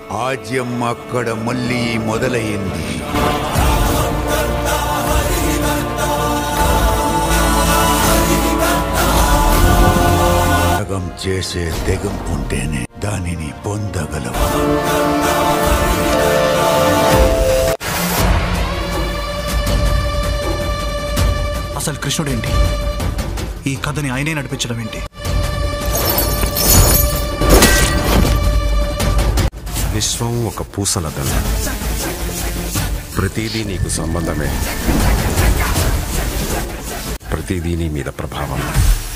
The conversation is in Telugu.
ఆజ్యం అక్కడ మళ్ళీ మొదలైంది త్యాగం చేసే తెగంపు ఉంటేనే దానిని పొందగలవు అసలు కృష్ణుడేంటి ఈ కథని ఆయనే నడిపించడం ఏంటి విశ్వం ఒక పూసల దండ ప్రతిదీ నీకు సంబంధమే ప్రతిదీ నీ మీద ప్రభావం